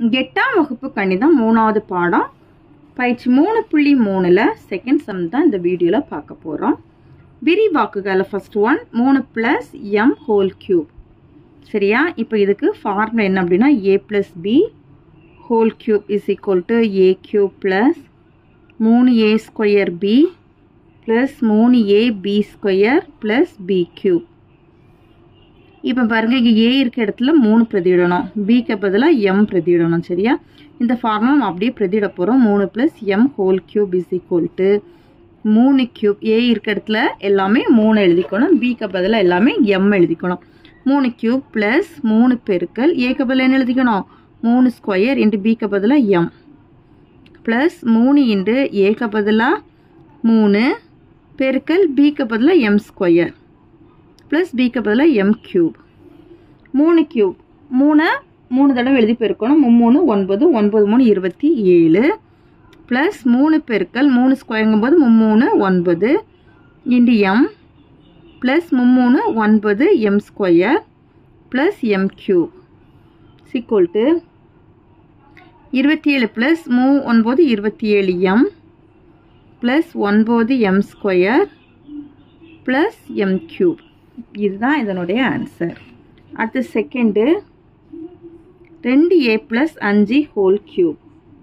எட்டாம் வகுப்பு கணிதம் மூணாவது பாடம் பயிற்சி மூணு புள்ளி மூணில் செகண்ட் சம் தான் இந்த வீடியோவில் பார்க்க போகிறோம் விரிவாக்குகளை ஃபர்ஸ்ட் ஒன் மூணு ப்ளஸ் எம் ஹோல் கியூப் சரியா இப்போ இதுக்கு ஃபார்முலா என்ன அப்படின்னா A plus B whole cube is equal to A cube plus மூணு ஏ ஸ்கொயர் பி ப்ளஸ் மூணு A B square plus B cube இப்போ பாருங்கள் இங்கே ஏ இருக்க இடத்துல மூணு பிரதியிடணும் பிக்கு பதிலாக எம் பிரதியிடணும் சரியா இந்த ஃபார்முலா நம்ம அப்படியே பிரதியிட போகிறோம் மூணு plus M whole cube is equal to மூணு கியூப் ஏ இருக்க இடத்துல எல்லாமே மூணு எழுதிக்கணும் பிக்கு பதிலாக எல்லாமே எம் எழுதிக்கணும் மூணு கியூப் ப்ளஸ் மூணு பெருக்கல் ஏக்கு பதிலாக என்ன எழுதிக்கணும் மூணு ஸ்கொயர் இன்ட்டு பிக்கு பதிலாக எம் ப்ளஸ் மூணு இன்ட்டு ஏக்கு பதிலாக மூணு பெருக்கல் பிக்கு பதிலாக எம் ஸ்கொயர் ப்ளஸ் பிக்கு பதிலாக எம் கியூப் மூணு கியூப் மூணை மூணு தடவை எழுதி பெருக்கணும் மும்மூணு ஒன்பது ஒன்பது மூணு இருபத்தி ஏழு ப்ளஸ் மூணு பெருக்கல் மூணு ஸ்கொயருங்கும்போது மும்மூணு ஒன்பது இன்டு எம் ப்ளஸ் மும்மூணு ஒன்பது M square plus M cube equal to இருபத்தி ஏழு ப்ளஸ் மூ ஒன்பது இருபத்தி ஏழு எம் ப்ளஸ் ஒன்பது M square plus M cube இதுதான் இதனுடைய ஆன்சர் அடுத்து செகண்டு ரெண்டு ஏ ப்ளஸ் அஞ்சு ஹோல் கியூப்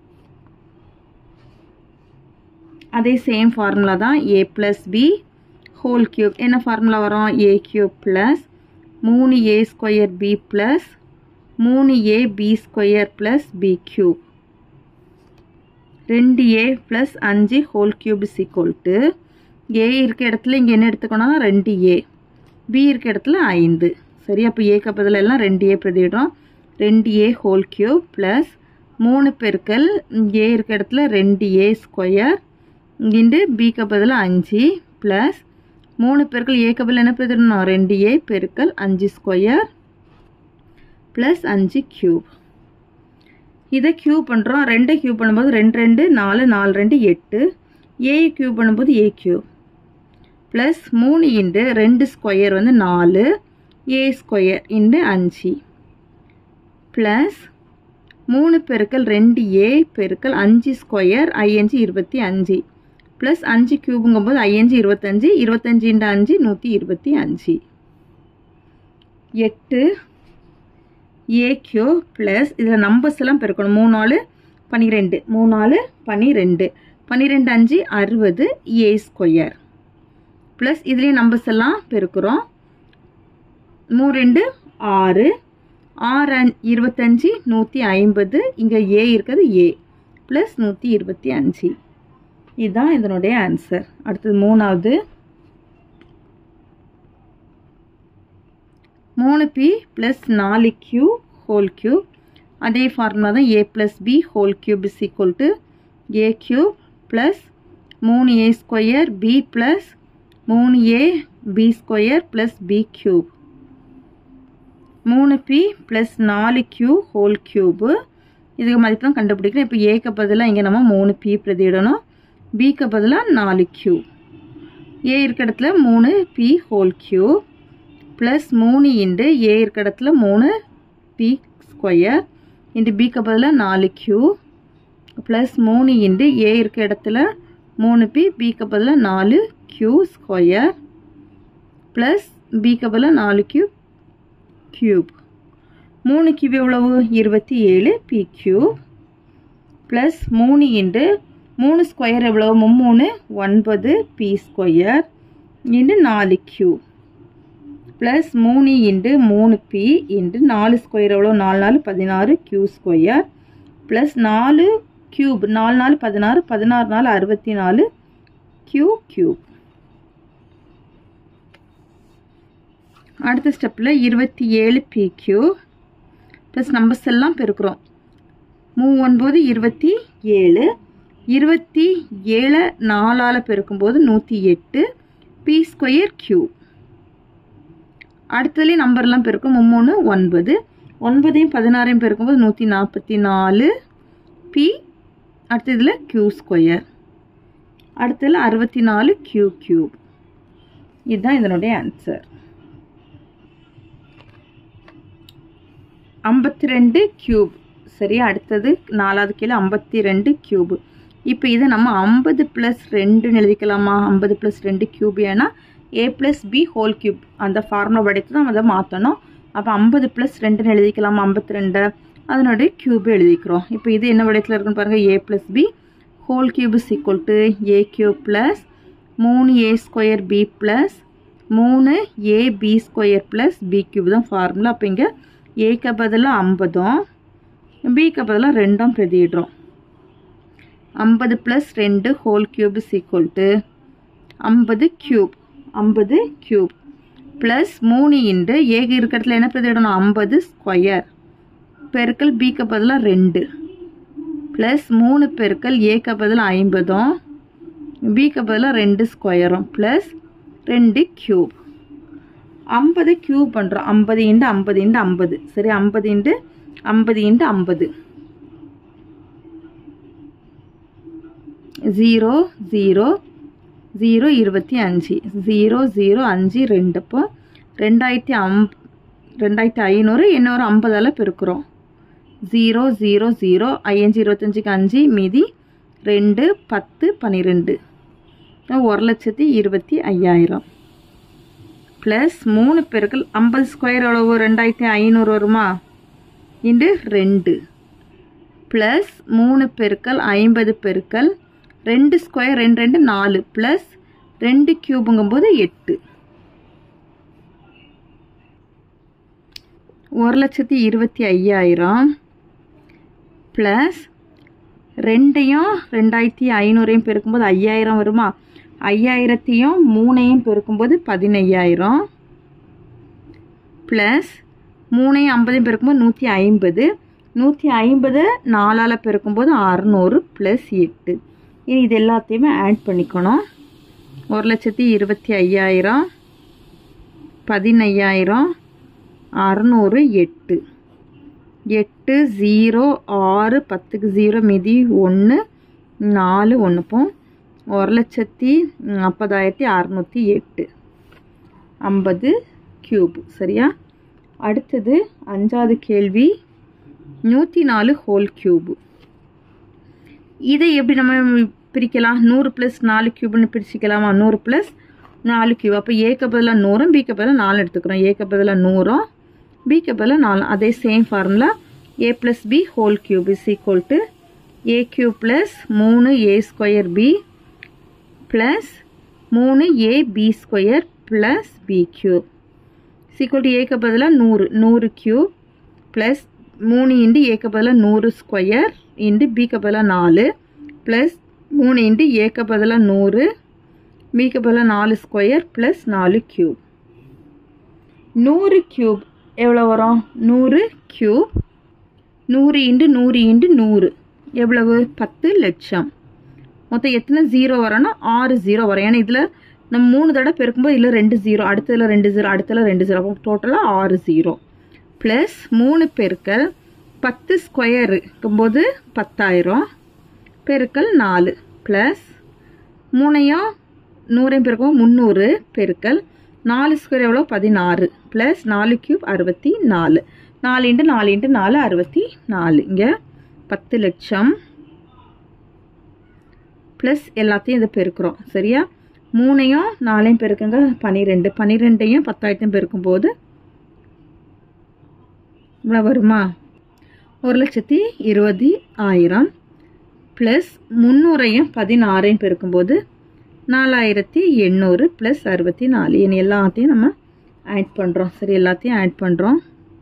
அதே சேம் ஃபார்முலா தான் A plus B whole cube என்ன ஃபார்முலா வரும் ஏ கியூப் ப்ளஸ் மூணு ஏ ஸ்கொயர் பி ப்ளஸ் மூணு A B square plus B cube ரெண்டு ஏ ப்ளஸ் அஞ்சு whole cube is equal to A இருக்க இடத்துல இங்கே என்ன எடுத்துக்கணும்னா ரெண்டு ஏ பி இருக்க இடத்துல ஐந்து சரி அப்போ ஏ கப்பதில் எல்லாம் ரெண்டு ஏ பிரதிடுறோம் ரெண்டு ஏ ஹோல் கியூப் ப்ளஸ் மூணு பெருக்கல் ஏ இருக்க இடத்துல ரெண்டு ஏ ஸ்கொயர் இங்கிண்டு பி கப்பதில் அஞ்சு ப்ளஸ் மூணு பெருக்கல் ஏ கப்பல் என்ன பிரதிடணும் ரெண்டு ஏ பெருக்கல் அஞ்சு ஸ்கொயர் ப்ளஸ் அஞ்சு கியூப் இதை கியூப் பண்ணுறோம் ரெண்டை கியூப் பண்ணும்போது ரெண்டு ரெண்டு நாலு நாலு ரெண்டு எட்டு ஏ கியூப் பண்ணும்போது ஏ கியூப் ப்ளஸ் மூணு இன்ட்டு ரெண்டு ஸ்கொயர் வந்து நாலு ஏ ஸ்கொயர் இன்ட்டு அஞ்சு ப்ளஸ் மூணு பெருக்கல் ரெண்டு ஏ பெருக்கல் அஞ்சு ஸ்கொயர் ஐயஞ்சு இருபத்தி அஞ்சு ப்ளஸ் அஞ்சு கியூபுங்கும்போது ஐயஞ்சு இருபத்தஞ்சு இருபத்தஞ்சு இன்ட்டு அஞ்சு நூற்றி இருபத்தி அஞ்சு எட்டு ஏ கியூ ப்ளஸ் இதில் நம்பர்ஸ் எல்லாம் பெருக்கணும் மூணு நாலு பன்னிரெண்டு மூணு நாலு பன்னிரெண்டு பன்னிரெண்டு அஞ்சு அறுபது ஏ ஸ்கொயர் ப்ளஸ் இதுலேயே நம்பர்ஸ் எல்லாம் பெருக்கிறோம் மூணு ரெண்டு ஆறு ஆறு அஞ் இருபத்தஞ்சி நூற்றி ஐம்பது இங்கே ஏ இருக்கிறது ஏ ப்ளஸ் நூற்றி இருபத்தி அஞ்சு இதுதான் இதனுடைய ஆன்சர் அடுத்தது மூணாவது மூணு பி ப்ளஸ் நாலு கியூ ஹோல் கியூப் அதே ஃபார்முலா தான் A plus B whole cube is equal to A cube plus மூணு ஏ ஸ்கொயர் பி ப்ளஸ் மூணு A B square plus B cube மூணு பி ப்ளஸ் நாலு கியூ ஹோல் கியூபு இதுக்கு மதிப்பு தான் கண்டுபிடிக்கணும் இப்போ ஏக்கு பதிலாக இங்கே நம்ம மூணு பி பிரதியிடணும் பிக்கு பதிலாக நாலு கியூ ஏ இருக்க இடத்துல மூணு பி ஹோல் கியூப் ப்ளஸ் மூணு இன்ட்டு ஏ இருக்க இடத்துல மூணு பி ஸ்கொயர் இன்ட்டு பிக்கு பதிலாக நாலு கியூ ப்ளஸ் மூணு இன்ட்டு ஏ இருக்க இடத்துல மூணு பி பிக்கு பதிலாக நாலு கியூ ஸ்கொயர் ப்ளஸ் பிக்கு பதிலாக நாலு கியூப் கியூப் மூணு கியூப் எவ்வளவு இருபத்தி ஏழு பி கியூப் ப்ளஸ் மூணு இன்ட்டு மூணு ஸ்கொயர் எவ்வளவு மும்மூணு ஒன்பது பி ஸ்கொயர் இன்ட்டு நாலு கியூப் ப்ளஸ் மூணு இன்ட்டு மூணு பி இன்ட்டு நாலு ஸ்கொயர் எவ்வளோ நாலு நாலு பதினாறு கியூ ஸ்கொயர் ப்ளஸ் நாலு கியூப் நாலு நாலு பதினாறு பதினாறு நாலு அறுபத்தி நாலு கியூ கியூப் அடுத்த ஸ்டெப்பில் இருபத்தி ஏழு பி கியூ ப்ளஸ் நம்பர்ஸ் எல்லாம் பெருக்கிறோம் மூ ஒன்பது இருபத்தி ஏழு இருபத்தி ஏழை நாலால் பெருக்கும்போது நூற்றி எட்டு பி ஸ்கொயர் கியூ அடுத்ததுலேயும் நம்பர்லாம் பெருக்கும் மும்மூணு ஒன்பது ஒன்பதையும் பதினாறையும் பெருக்கும்போது நூற்றி நாற்பத்தி நாலு பி அடுத்ததில் கியூ ஸ்கொயர் அடுத்ததில் அறுபத்தி நாலு கியூ கியூப் இதுதான் இதனுடைய ஆன்சர் ஐம்பத்தி ரெண்டு கியூப் சரி அடுத்தது நாலாவது கீழே ஐம்பத்தி ரெண்டு கியூபு இப்போ இதை நம்ம ஐம்பது ப்ளஸ் ரெண்டுன்னு எழுதிக்கலாமா ஐம்பது ப்ளஸ் ரெண்டு கியூப் ஏன்னா A plus B whole cube அந்த ஃபார்முலா படித்து தான் அதை மாற்றணும் அப்போ ஐம்பது ப்ளஸ் ரெண்டுன்னு எழுதிக்கலாமா ஐம்பத்தி ரெண்டு அதனுடைய கியூப் எழுதிக்கிறோம் இப்போ இது என்ன வடிவத்தில் இருக்குன்னு பாருங்கள் A plus B whole cube is equal to A cube plus மூணு ஏ ஸ்கொயர் பி ப்ளஸ் மூணு A B square plus B cube தான் ஃபார்முலா அப்போ இங்கே ஏக்கு பதிலாக ஐம்பதும் பிக்கு பதிலாக ரெண்டும் பிரதியிடுறோம் ஐம்பது ப்ளஸ் ரெண்டு whole cube is equal to ஐம்பது கியூப் ஐம்பது கியூப் ப்ளஸ் மூணு இன்ட்டு ஏக்கு இருக்கிற இடத்துல என்ன பிரதியிடணும் ஐம்பது ஸ்கொயர் பெருக்கல் பிக்கு பதிலாக ரெண்டு ப்ளஸ் மூணு பெருக்கல் ஏக்கு பதிலாக ஐம்பதும் பிக்கு பதிலாக ரெண்டு ஸ்கொயரும் ப்ளஸ் ரெண்டு கியூப் ஐம்பது கியூப் பண்ணுறோம் ஐம்பது இன்ட்டு ஐம்பது இன்ட்டு ஐம்பது சரி ஐம்பது இன்ட்டு ஐம்பது இன்ட்டு ஐம்பது ஜீரோ ஜீரோ ஜீரோ இருபத்தி அஞ்சு ஜீரோ ஜீரோ அஞ்சு ரெண்டு அப்போ ரெண்டாயிரத்தி அம் ரெண்டாயிரத்தி ஐநூறு இன்னொரு ஐம்பதால் பெருக்கிறோம் ஜீரோ ஜீரோ ஜீரோ ஐயஞ்சு இருபத்தஞ்சுக்கு அஞ்சு மீதி ரெண்டு பத்து பன்னிரெண்டு ஒரு லட்சத்தி இருபத்தி ஐயாயிரம் ப்ளஸ் மூணு பெருக்கள் ஐம்பது ஸ்கொயர் எவ்வளவு ரெண்டாயிரத்தி ஐநூறு வருமா இன்று ரெண்டு ப்ளஸ் மூணு பெருக்கல் ஐம்பது பெருக்கல் ரெண்டு ஸ்கொயர் ரெண்டு ரெண்டு நாலு ப்ளஸ் ரெண்டு கியூபுங்கும்போது எட்டு ஒரு லட்சத்தி இருபத்தி ஐயாயிரம் ப்ளஸ் ரெண்டையும் ரெண்டாயிரத்தி ஐநூறையும் பெருக்கும்போது ஐயாயிரம் வருமா ஐயாயிரத்தையும் மூணையும் பெருக்கும்போது பதினையாயிரம் ப்ளஸ் மூணையும் ஐம்பதையும் பெருக்கும்போது நூற்றி ஐம்பது நூற்றி ஐம்பது நாலால் பெருக்கும்போது அறநூறு ப்ளஸ் எட்டு இனி இது எல்லாத்தையுமே ஆட் பண்ணிக்கணும் ஒரு லட்சத்தி இருபத்தி ஐயாயிரம் பதினையாயிரம் அறநூறு எட்டு எட்டு ஜீரோ ஆறு பத்துக்கு ஜீரோ மீதி ஒன்று நாலு ஒன்றுப்போம் ஒரு லட்சத்தி நாற்பதாயிரத்தி அறநூற்றி எட்டு ஐம்பது க்யூப் சரியா அடுத்தது அஞ்சாவது கேள்வி நூற்றி நாலு ஹோல் க்யூபு இதை எப்படி நம்ம பிரிக்கலாம் நூறு ப்ளஸ் நாலு க்யூப்னு பிரிச்சுக்கலாமா நூறு ப்ளஸ் நாலு க்யூப் அப்போ ஏக்கு பதிலாக நூறும் பிக்கு பதிலாக நாலு எடுத்துக்கிறோம் ஏக்கு பதிலாக நூறும் பிக்கு பதிலாக நாலு அதே same formula A plus B whole cube is equal to A cube plus மூணு ஏ ஸ்கொயர் பி ப்ளஸ் மூணு A B square plus B cube equal to ஏக்கு பதிலாக நூறு நூறு க்யூப் ப்ளஸ் மூணு இன்ட்டு ஏக்கு பதிலாக நூறு ஸ்கொயர் இன்ட்டு பிக்கு பதிலாக நாலு ப்ளஸ் மூணு இன்ட்டு ஏக்கு பதிலாக நூறு பிக்கு பதிலாக நாலு ஸ்கொயர் ப்ளஸ் நாலு க்யூப் நூறு க்யூப் எவ்வளோ வரும் நூறு க்யூப் நூறு இன்ட்டு நூறு இன்ட்டு நூறு எவ்வளவு பத்து லட்சம் மொத்தம் எத்தனை ஜீரோ வரோன்னா ஆறு ஜீரோ வரும் ஏன்னா இதில் நம்ம மூணு தடவை பெருக்கும்போது இதில் ரெண்டு ஜீரோ அடுத்ததில் ரெண்டு ஜீரோ அடுத்ததில் ரெண்டு ஜீரோ அப்போ டோட்டலாக ஆறு ஜீரோ ப்ளஸ் மூணு பெருக்கல் பத்து ஸ்கொயர் இருக்கும்போது பத்தாயிரம் பெருக்கல் நாலு ப்ளஸ் மூணையும் நூறையும் பெருக்கும் முந்நூறு பெருக்கல் நாலு ஸ்கொயர் எவ்வளோ பதினாறு ப்ளஸ் நாலு க்யூப் அறுபத்தி நாலு நாலு இன்ட்டு நாலு இன்ட்டு நாலு அறுபத்தி நாலு இங்கே பத்து லட்சம் ப்ளஸ் எல்லாத்தையும் இதை பெருக்கிறோம் சரியா மூணையும் நாலையும் பெருக்குங்க பன்னிரெண்டு பன்னிரெண்டையும் பத்தாயிரத்தையும் பெருக்கும்போது இவ்வளோ வருமா ஒரு லட்சத்தி இருபது ஆயிரம் ப்ளஸ் முந்நூறையும் பதினாறையும் பெருக்கும்போது நாலாயிரத்தி எண்ணூறு ப்ளஸ் அறுபத்தி நாலு இனி எல்லாத்தையும் நம்ம ஆட் பண்ணுறோம் சரி எல்லாத்தையும் ஆட் பண்ணுறோம்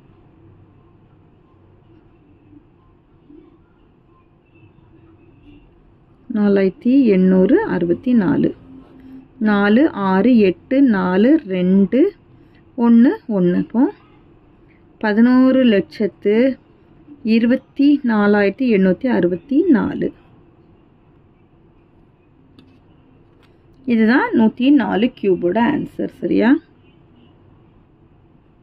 நாலாயிரத்தி எண்ணூறு அறுபத்தி நாலு நாலு ஆறு எட்டு நாலு ரெண்டு ஒன்று ஒன்று இப்போ பதினோரு லட்சத்து இருபத்தி நாலாயிரத்தி எண்ணூற்றி அறுபத்தி நாலு இதுதான் நூற்றி நாலு கியூபோட ஆன்சர் சரியா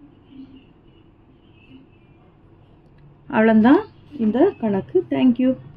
அவ்வளோதான் இந்த கணக்கு தேங்க்யூ